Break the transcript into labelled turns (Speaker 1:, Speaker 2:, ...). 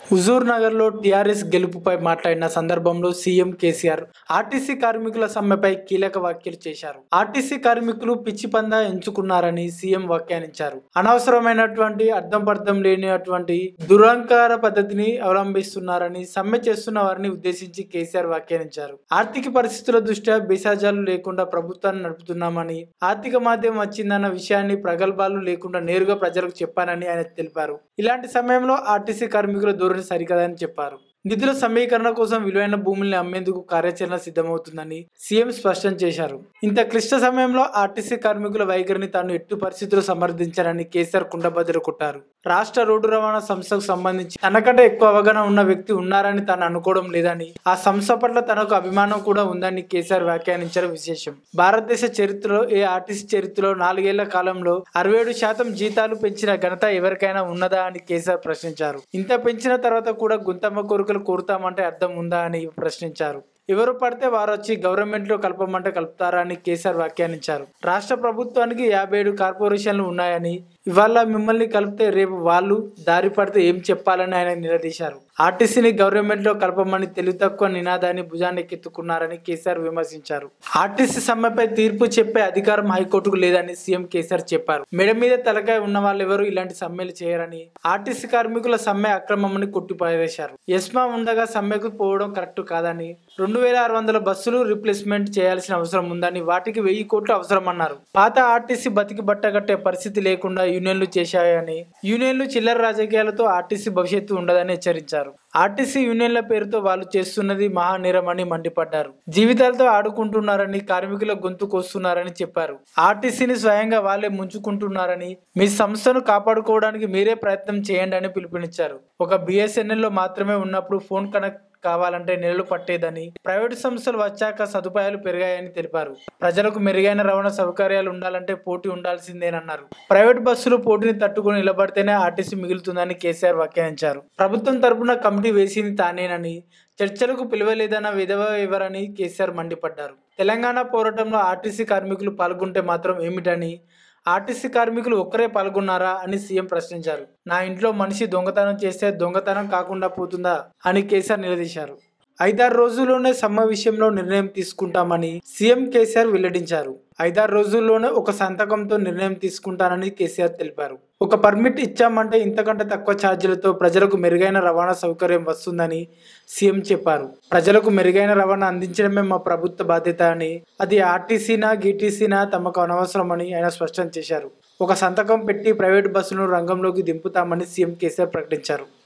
Speaker 1: హుజూర్ నగర్ లో టీఆర్ఎస్ గెలుపుపై మాట్లాడిన సందర్భంలో సీఎం కేసీఆర్ ఆర్టీసీ కార్మికుల సమ్మెపై కీలక వ్యాఖ్యలు చేశారు ఆర్టీసీ కార్మికులు పిచ్చి పందా ఎంచుకున్నారని సీఎం వ్యాఖ్యానించారు అనవసరమైనటువంటి అర్థం పర్థం లేనటువంటి దురహంకార పద్ధతిని అవలంబిస్తున్నారని సమ్మె చేస్తున్న వారిని ఉద్దేశించి కేసీఆర్ వ్యాఖ్యానించారు ఆర్థిక పరిస్థితుల దృష్ట్యా బేసాజాలు లేకుండా ప్రభుత్వాన్ని నడుపుతున్నామని ఆర్థిక మాధ్యమం వచ్చిందన్న విషయాన్ని ప్రగల్భాలు లేకుండా నేరుగా ప్రజలకు చెప్పానని ఆయన తెలిపారు ఇలాంటి సమయంలో ఆర్టీసీ కార్మికుల ధోరణి సరికాదని చెప్పారు నిధుల సమీకరణ కోసం విలువైన భూముల్ని అమ్మేందుకు కార్యాచరణ సిద్ధమవుతుందని సీఎం స్పష్టం చేశారు ఇంత క్లిష్ట సమయంలో ఆర్టీసీ కార్మికుల వైఖరిని తాను ఎట్టు పరిస్థితుల్లో సమర్థించారని కేసీఆర్ కుండబద్దలు కొట్టారు రాష్ట్ర రోడ్డు రవాణా సంస్థకు సంబంధించి తనకంటే ఎక్కువ అవగాహన ఉన్న వ్యక్తి ఉన్నారని తాను అనుకోవడం లేదని ఆ సంస్థ పట్ల తనకు అభిమానం కూడా ఉందని కేసీఆర్ వ్యాఖ్యానించడం విశేషం భారతదేశ చరిత్రలో ఏ ఆర్టీసీ చరిత్రలో నాలుగేళ్ల కాలంలో అరవై ఏడు శాతం జీతాలు పెంచిన ఘనత ఎవరికైనా ఉన్నదా అని కేసీఆర్ ప్రశ్నించారు ఇంత పెంచిన తర్వాత కూడా గుంతమ్మ కోరికలు కోరుతామంటే అర్థం ఉందా అని ప్రశ్నించారు ఎవరు పడితే వారు వచ్చి గవర్నమెంట్ లో కలపమంటే కలుపుతారా అని కేసీఆర్ వ్యాఖ్యానించారు రాష్ట్ర ప్రభుత్వానికి యాభై ఏడు కార్పొరేషన్లు ఉన్నాయని ఇవాళ మిమ్మల్ని కలిపితే రేపు వాళ్ళు దారి పడితే ఏం చెప్పాలని ఆయన నిలదీశారు ఆర్టీసీని గవర్నమెంట్ లో కలపమని తెలివి తక్కువ నినాదాన్ని భుజాన్నెక్కెత్తుకున్నారని కేసీఆర్ విమర్శించారు ఆర్టీసీ సమ్మెపై తీర్పు చెప్పే అధికారం హైకోర్టుకు లేదని సీఎం కేసీఆర్ చెప్పారు మెడ మీద తలకాయ ఉన్న వాళ్ళు ఎవరు ఇలాంటి సమ్మెలు చేయరని ఆర్టీసీ కార్మికుల సమ్మె అక్రమమని కొట్టిపారేశారు ఎస్మా ఉండగా సమ్మెకు పోవడం కరెక్ట్ కాదని రెండు వేల ఆరు వందల బస్సులు రిప్లేస్మెంట్ చేయాల్సిన అవసరం ఉందని వాటికి వెయ్యి కోట్లు అవసరమన్నారు పాత ఆర్టీసీ బతికి బట్టగట్టే పరిస్థితి లేకుండా యూనియన్లు చేశాయని యూనియన్లు చిల్లర రాజకీయాలతో ఆర్టీసీ భవిష్యత్తు ఉండదని హెచ్చరించారు ఆర్టీసీ యూనియన్ల పేరుతో వాళ్ళు చేస్తున్నది మహానేరమని మండిపడ్డారు జీవితాలతో ఆడుకుంటున్నారని కార్మికుల గొంతు కోస్తున్నారని చెప్పారు ఆర్టీసీని స్వయంగా వాళ్ళే ముంచుకుంటున్నారని మీ సంస్థను కాపాడుకోవడానికి మీరే ప్రయత్నం చేయండి అని పిలుపునిచ్చారు ఒక బిఎస్ఎన్ఎల్ లో మాత్రమే ఉన్నప్పుడు ఫోన్ కనెక్ట్ కావాలంటే నెలలు పట్టేదని ప్రైవేటు సంస్థలు వచ్చాక సదుపాయాలు పెరిగాయని తెలిపారు ప్రజలకు మెరుగైన రవాణా సౌకర్యాలు ఉండాలంటే పోటీ ఉండాల్సిందేనన్నారు ప్రైవేట్ బస్సులు పోటీని తట్టుకుని నిలబడితేనే ఆర్టీసీ మిగులుతుందని కేసీఆర్ వ్యాఖ్యానించారు ప్రభుత్వం తరపున కమిటీ వేసింది తానేనని చర్చలకు పిలవలేదన్న విధవ ఎవరని కేసీఆర్ మండిపడ్డారు తెలంగాణ పోరాటంలో ఆర్టీసీ కార్మికులు పాల్గొంటే మాత్రం ఏమిటని ఆర్టీసీ కార్మికులు ఒక్కరే పాల్గొన్నారా అని సీఎం ప్రశ్నించారు నా ఇంట్లో మనిషి దొంగతనం చేస్తే దొంగతనం కాకుండా పోతుందా అని కేసీఆర్ నిలదీశారు ఐదారు రోజుల్లోనే సమ్మె విషయంలో నిర్ణయం తీసుకుంటామని సీఎం కేసీఆర్ వెల్లడించారు ఐదారు రోజుల్లోనే ఒక సంతకంతో నిర్ణయం తీసుకుంటానని కేసీఆర్ తెలిపారు ఒక పర్మిట్ ఇచ్చామంటే ఇంతకంటే తక్కువ ఛార్జీలతో ప్రజలకు మెరుగైన రవాణా సౌకర్యం వస్తుందని సీఎం చెప్పారు ప్రజలకు మెరుగైన రవాణా అందించడమే మా ప్రభుత్వ బాధ్యత అని అది ఆర్టీసీనా గీటీసీనా తమకు అనవసరమని ఆయన స్పష్టం చేశారు ఒక సంతకం పెట్టి ప్రైవేట్ బస్సులను రంగంలోకి దింపుతామని సీఎం కేసీఆర్ ప్రకటించారు